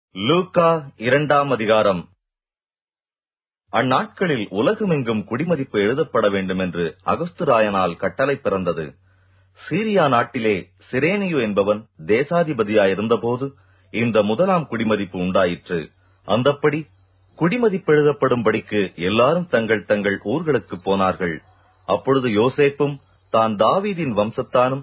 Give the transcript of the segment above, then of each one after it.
லூக்கா இரண்டாம் அதிகாரம் அந்நாட்களில் உலகமெங்கும் குடிமதிப்பு எழுதப்பட வேண்டும் என்று அகஸ்துராயனால் கட்டளை பிறந்தது சீரியா நாட்டிலே சிரேனியு என்பவன் தேசாதிபதியாயிருந்தபோது இந்த முதலாம் குடிமதிப்பு உண்டாயிற்று அந்தப்படி குடிமதிப்பு எழுதப்படும்படிக்கு எல்லாரும் தங்கள் தங்கள் ஊர்களுக்கு போனார்கள் அப்பொழுது யோசேப்பும் தான் தாவீதின் வம்சத்தானும்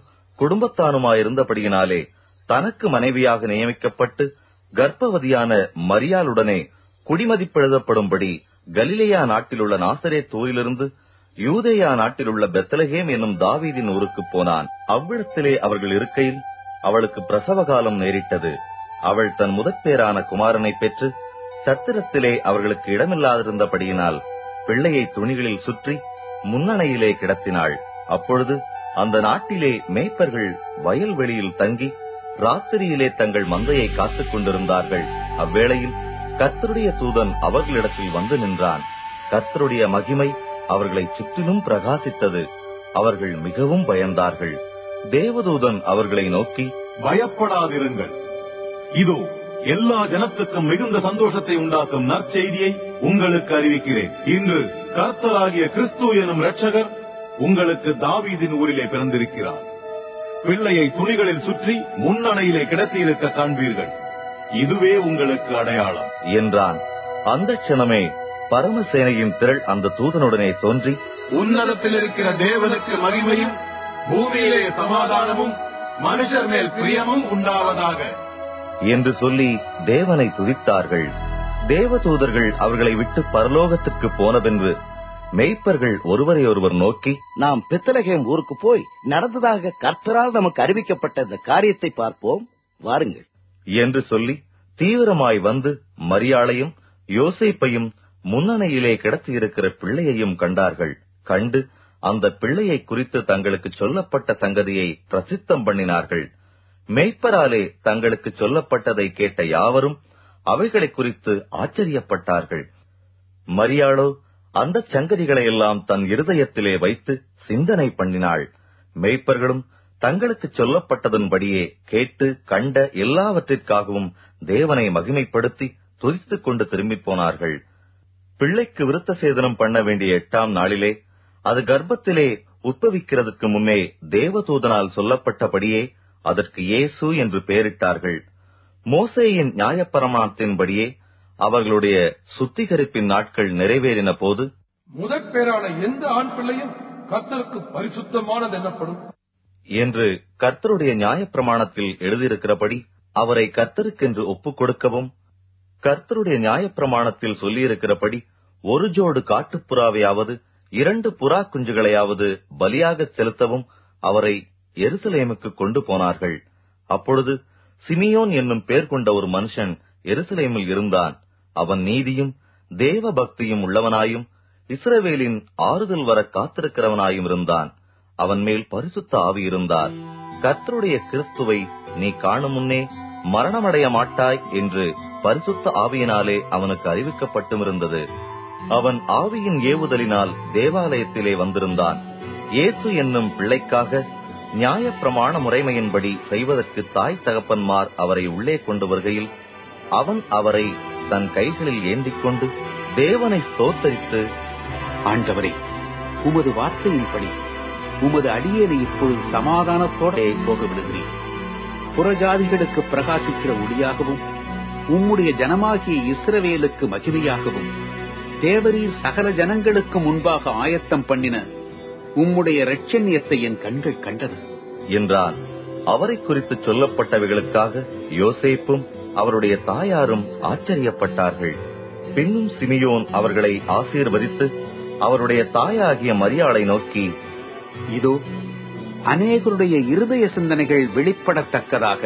குடும்பத்தானுமாயிருந்தபடியினாலே தனக்கு மனைவியாக நியமிக்கப்பட்டு கர்ப்பவதியான மரியாளுடனே குடிமதிப்பெழுதப்படும்படி கலிலேயா நாட்டிலுள்ள நாசரே தூரிலிருந்து யூதேயா நாட்டிலுள்ள பெத்தலகேம் என்னும் தாவீதின் ஊருக்கு போனான் அவ்விடத்திலே அவர்கள் இருக்கையில் அவளுக்கு பிரசவ காலம் நேரிட்டது அவள் தன் முதற்பேரான குமாரனை பெற்று சத்திரத்திலே அவர்களுக்கு இடமில்லாதிருந்தபடியினால் பிள்ளையை துணிகளில் சுற்றி முன்னணையிலே கிடத்தினாள் அப்பொழுது அந்த நாட்டிலே மேய்ப்பர்கள் வயல்வெளியில் தங்கி ராத்திரியிலே தங்கள் மந்தையை காத்துக் கொண்டிருந்தார்கள் அவ்வேளையில் கர்த்தருடைய தூதன் அவர்களிடத்தில் வந்து நின்றான் கர்த்தருடைய மகிமை அவர்களை சுற்றிலும் பிரகாசித்தது அவர்கள் மிகவும் பயந்தார்கள் தேவதூதன் அவர்களை நோக்கி பயப்படாதிருங்கள் இதோ எல்லா ஜனத்துக்கும் மிகுந்த சந்தோஷத்தை உண்டாக்கும் நற்செய்தியை உங்களுக்கு அறிவிக்கிறேன் இன்று கர்த்தராகிய கிறிஸ்து எனும் இரட்சகர் உங்களுக்கு தாவீதின் ஊரிலே பிறந்திருக்கிறார் பிள்ளையை துணிகளில் சுற்றி முன்னணையிலே கிடத்தியிருக்க காண்பீர்கள் இதுவே உங்களுக்கு அடையாளம் என்றான் அந்த க்ஷணமே பரமசேனையின் திரள் அந்த தூதனுடனே தோன்றி உன்னதத்தில் இருக்கிற தேவனுக்கு மகிமையும் பூமியிலே சமாதானமும் மனுஷர் மேல் பிரியமும் உண்டாவதாக என்று சொல்லி தேவனை துதித்தார்கள் தேவதூதர்கள் அவர்களை விட்டு பரலோகத்திற்கு போனதென்று மெய்ப்பர்கள் ஒருவரையொருவர் நோக்கி நாம் பெத்தலகேம் ஊருக்கு போய் நடந்ததாக கர்த்தரால் நமக்கு அறிவிக்கப்பட்ட இந்த காரியத்தை பார்ப்போம் வாருங்கள் என்று சொல்லி தீவிரமாய் வந்து மரியாளையும் யோசேப்பையும் முன்னணையிலே கிடத்தியிருக்கிற பிள்ளையையும் கண்டார்கள் கண்டு அந்த பிள்ளையை குறித்து தங்களுக்கு சொல்லப்பட்ட சங்கதியை பிரசித்தம் பண்ணினார்கள் மெய்ப்பராலே தங்களுக்கு சொல்லப்பட்டதை கேட்ட யாவரும் அவைகளை குறித்து ஆச்சரியப்பட்டார்கள் மரியாளோ அந்த சங்கதிகளை எல்லாம் தன் இருதயத்திலே வைத்து சிந்தனை பண்ணினாள் மெய்ப்பர்களும் தங்களுக்கு சொல்லப்பட்டதன்படியே கேட்டு கண்ட எல்லாவற்றிற்காகவும் தேவனை மகிமைப்படுத்தி துதித்துக் கொண்டு திரும்பிப் போனார்கள் பிள்ளைக்கு விருத்த சேதனம் பண்ண வேண்டிய எட்டாம் நாளிலே அது கர்ப்பத்திலே உட்பவிக்கிறதுக்கு முன்னே தேவதூதனால் சொல்லப்பட்டபடியே அதற்கு இயேசு என்று பெயரிட்டார்கள் மோசேயின் நியாயப்பிரமாணத்தின்படியே அவர்களுடைய சுத்திகரிப்பின் நாட்கள் நிறைவேறின போது முதற் பேரான எந்த ஆண் பிள்ளையும் கர்த்தருக்கு பரிசுத்தமானது எனப்படும் என்று கர்த்தருடைய நியாயப்பிரமாணத்தில் எழுதியிருக்கிறபடி அவரை கர்த்தருக்கென்று ஒப்புக் கொடுக்கவும் கர்த்தருடைய நியாயப்பிரமாணத்தில் சொல்லியிருக்கிறபடி ஒரு ஜோடு காட்டுப்புறாவையாவது இரண்டு புறா குஞ்சுகளையாவது பலியாகச் செலுத்தவும் அவரை எருசலேமுக்கு கொண்டு போனார்கள் அப்பொழுது சிமியோன் என்னும் பேர் கொண்ட ஒரு மனுஷன் எருசலேமில் இருந்தான் அவன் நீதியும் தேவ பக்தியும் உள்ளவனாயும் இஸ்ரவேலின் ஆறுதல் வர காத்திருக்கிறவனாயும் இருந்தான் அவன் மேல் பரிசுத்த ஆவி இருந்தார் கர்த்தருடைய கிறிஸ்துவை நீ காணும் முன்னே மரணமடைய மாட்டாய் என்று பரிசுத்த ஆவியினாலே அவனுக்கு அறிவிக்கப்பட்டும் இருந்தது அவன் ஆவியின் ஏவுதலினால் தேவாலயத்திலே வந்திருந்தான் இயேசு என்னும் பிள்ளைக்காக நியாயப்பிரமாண முறைமையின்படி செய்வதற்கு தாய் தகப்பன்மார் அவரை உள்ளே கொண்டு வருகையில் அவன் அவரை தன் கைகளில் ஏந்திக் கொண்டு தேவனை ஸ்தோத்தரித்து ஆண்டவரே உமது வார்த்தையின்படி உமது அடியேனை இப்பொழுது சமாதானத்தோட போக விடுகிறேன் புறஜாதிகளுக்கு பிரகாசிக்கிற ஒளியாகவும் உம்முடைய ஜனமாகிய இஸ்ரவேலுக்கு மகிமையாகவும் தேவரீர் சகல ஜனங்களுக்கு முன்பாக ஆயத்தம் பண்ணின உம்முடைய இரட்சண்யத்தை என் கண்கள் கண்டது என்றான் அவரை குறித்து சொல்லப்பட்டவைகளுக்காக யோசேப்பும் அவருடைய தாயாரும் ஆச்சரியப்பட்டார்கள் பின்னும் சிமியோன் அவர்களை ஆசீர்வதித்து அவருடைய தாயாகிய மரியாளை நோக்கி இதோ அநேகருடைய இருதய சிந்தனைகள் வெளிப்படத்தக்கதாக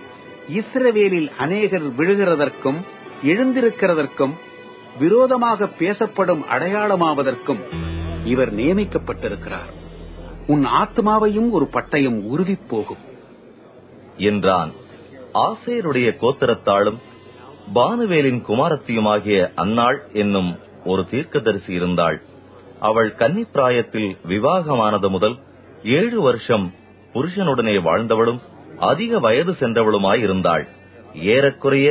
இஸ்ரவேலில் அநேகர் விழுகிறதற்கும் எழுந்திருக்கிறதற்கும் விரோதமாக பேசப்படும் அடையாளமாவதற்கும் இவர் நியமிக்கப்பட்டிருக்கிறார் உன் ஆத்மாவையும் ஒரு பட்டயம் உருவிப் போகும் என்றான் ஆசேருடைய கோத்திரத்தாளும் பானுவேலின் குமாரத்தியுமாகிய அன்னாள் என்னும் ஒரு தீர்க்கதரிசி இருந்தாள் அவள் கன்னிப்பிராயத்தில் விவாகமானது முதல் ஏழு வருஷம் புருஷனுடனே வாழ்ந்தவளும் அதிக வயது சென்றவளுமாயிருந்தாள் ஏறக்குறைய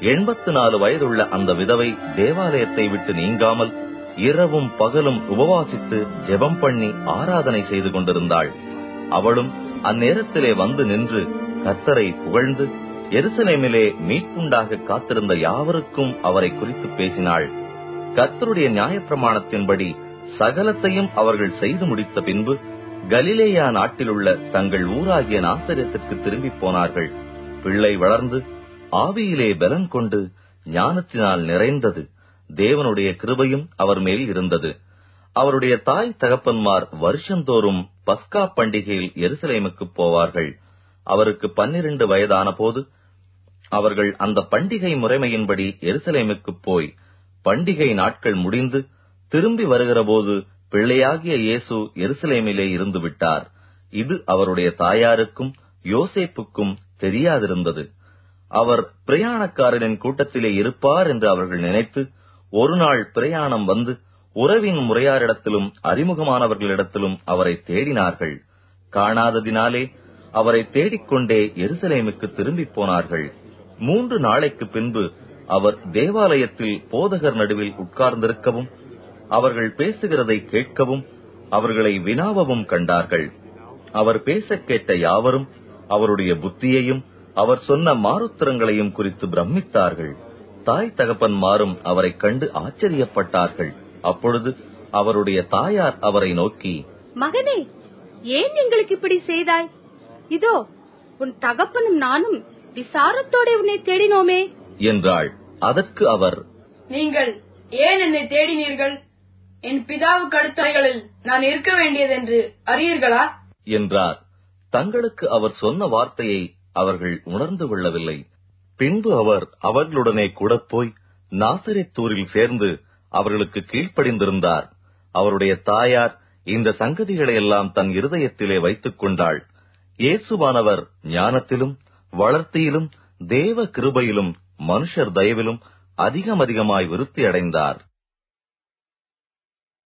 எண்பத்து நாலு வயதுள்ள அந்த விதவை தேவாலயத்தை விட்டு நீங்காமல் இரவும் பகலும் உபவாசித்து ஜெபம் பண்ணி ஆராதனை செய்து கொண்டிருந்தாள் அவளும் அந்நேரத்திலே வந்து நின்று கர்த்தரை புகழ்ந்து எருசலேமிலே மீட்புண்டாக காத்திருந்த யாவருக்கும் அவரை குறித்து பேசினாள் கர்த்தருடைய நியாயப்பிரமாணத்தின்படி சகலத்தையும் அவர்கள் செய்து முடித்த பின்பு கலிலேயா நாட்டிலுள்ள தங்கள் ஊராகிய நாசரியத்திற்கு திரும்பி போனார்கள் பிள்ளை வளர்ந்து ஆவியிலே பலன் கொண்டு ஞானத்தினால் நிறைந்தது தேவனுடைய கிருபையும் அவர் மேல் இருந்தது அவருடைய தாய் தகப்பன்மார் வருஷந்தோறும் பஸ்கா பண்டிகையில் எருசலேமுக்கு போவார்கள் அவருக்கு பன்னிரண்டு வயதான போது அவர்கள் அந்த பண்டிகை முறைமையின்படி எருசலேமுக்கு போய் பண்டிகை நாட்கள் முடிந்து திரும்பி வருகிறபோது பிள்ளையாகிய இயேசு எருசலேமிலே இருந்து விட்டார் இது அவருடைய தாயாருக்கும் யோசேப்புக்கும் தெரியாதிருந்தது அவர் பிரயாணக்காரரின் கூட்டத்திலே இருப்பார் என்று அவர்கள் நினைத்து ஒரு நாள் பிரயாணம் வந்து உறவின் முறையாரிடத்திலும் அறிமுகமானவர்களிடத்திலும் அவரை தேடினார்கள் காணாததினாலே அவரை தேடிக்கொண்டே எருசலேமுக்கு திரும்பிப் போனார்கள் மூன்று நாளைக்கு பின்பு அவர் தேவாலயத்தில் போதகர் நடுவில் உட்கார்ந்திருக்கவும் அவர்கள் பேசுகிறதை கேட்கவும் அவர்களை வினாவவும் கண்டார்கள் அவர் பேசக் கேட்ட யாவரும் அவருடைய புத்தியையும் அவர் சொன்ன மாறுத்திரங்களையும் குறித்து பிரமித்தார்கள் தாய் தகப்பன்மாரும் அவரைக் கண்டு ஆச்சரியப்பட்டார்கள் அப்பொழுது அவருடைய தாயார் அவரை நோக்கி மகனே ஏன் எங்களுக்கு இப்படி செய்தாய் இதோ உன் தகப்பனும் நானும் விசாரத்தோட உன்னை தேடினோமே என்றாள் அதற்கு அவர் நீங்கள் ஏன் என்னை தேடினீர்கள் என் பிதாவுக்கு அடுத்தவைகளில் நான் இருக்க வேண்டியதென்று அறியீர்களா என்றார் தங்களுக்கு அவர் சொன்ன வார்த்தையை அவர்கள் உணர்ந்து கொள்ளவில்லை பின்பு அவர் அவர்களுடனே கூட போய் நாசரேத்தூரில் சேர்ந்து அவர்களுக்கு கீழ்ப்படிந்திருந்தார் அவருடைய தாயார் இந்த சங்கதிகளை எல்லாம் தன் இருதயத்திலே வைத்துக் கொண்டாள் இயேசுவானவர் ஞானத்திலும் வளர்த்தியிலும் தேவ கிருபையிலும் மனுஷர் தயவிலும் அதிகம் அதிகமாய் விருத்தி அடைந்தார்